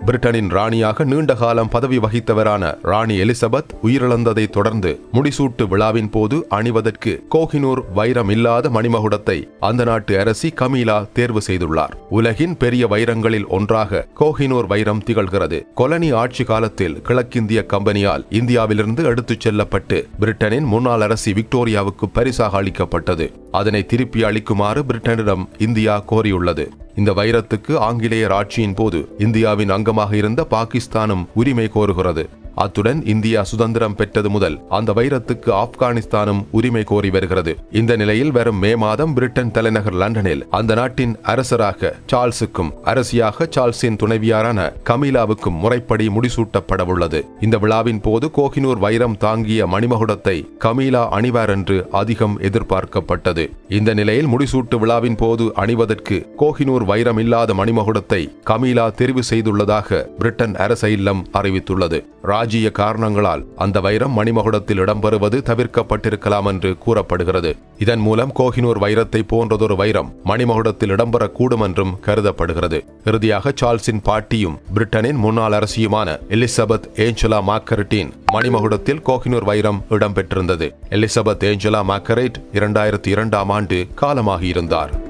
பிரிட்டனின் ராணியாக நீண்ட காலம் பதவி வகித்தவரான ராணி எலிசபெத் உயிரிழந்ததை தொடர்ந்து முடிசூட்டு விழாவின் போது அணிவதற்கு கோஹினூர் வைரம் இல்லாத மணிமகுடத்தை அந்த நாட்டு அரசி கமீலா தேர்வு செய்துள்ளார் உலகின் பெரிய வைரங்களில் ஒன்றாக கோஹினூர் வைரம் திகழ்கிறது கொலனி ஆட்சி காலத்தில் கிழக்கிந்திய கம்பெனியால் இந்தியாவிலிருந்து எடுத்துச் செல்லப்பட்டு பிரிட்டனின் முன்னாள் அரசி விக்டோரியாவுக்கு பரிசாக அளிக்கப்பட்டது அதனை திருப்பி அளிக்குமாறு பிரிட்டனிடம் இந்தியா கோரியுள்ளது இந்த வைரத்துக்கு ஆங்கிலேயர் ஆட்சியின் போது இந்தியாவின் அங்கமாக இருந்த பாகிஸ்தானும் உரிமை கோருகிறது அத்துடன் இந்தியா சுதந்திரம் பெற்றது முதல் அந்த வைரத்துக்கு ஆப்கானிஸ்தானும் உரிமை கோரி வருகிறது இந்த நிலையில் வரும் மே மாதம் பிரிட்டன் தலைநகர் லண்டனில் அந்த நாட்டின் அரசராக சார்ல்ஸுக்கும் அரசியாக சார்ல்ஸின் துணைவியாரான கமீலாவுக்கும் முறைப்படி முடிசூட்டப்படவுள்ளது இந்த விழாவின் போது கோஹினூர் வைரம் தாங்கிய மணிமகுடத்தை கமீலா அணிவார் என்று அதிகம் எதிர்பார்க்கப்பட்டது இந்த நிலையில் முடிசூட்டு விழாவின் போது அணிவதற்கு கோஹினூர் வைரம் இல்லாத மணிமகுடத்தை கமீலா தெரிவு செய்துள்ளதாக பிரிட்டன் அரச இல்லம் அறிவித்துள்ளது ராஜ்ஜிய காரணங்களால் அந்த வைரம் மணிமகுடத்தில் இடம்பெறுவது தவிர்க்கப்பட்டிருக்கலாம் என்று கூறப்படுகிறது இதன் மூலம் கோஹினூர் வைரத்தை போன்றதொரு வைரம் மணிமகுடத்தில் இடம்பெறக்கூடும் என்றும் கருதப்படுகிறது இறுதியாக சார்ல்ஸின் பாட்டியும் பிரிட்டனின் முன்னாள் அரசியுமான எலிசபெத் ஏஞ்சலா மாக்கரட்டின் மணிமகுடத்தில் கோஹினூர் வைரம் இடம்பெற்றிருந்தது எலிசபெத் ஏஞ்சலா மாக்கரைட் இரண்டாயிரத்தி இரண்டாம் ஆண்டு காலமாகியிருந்தார்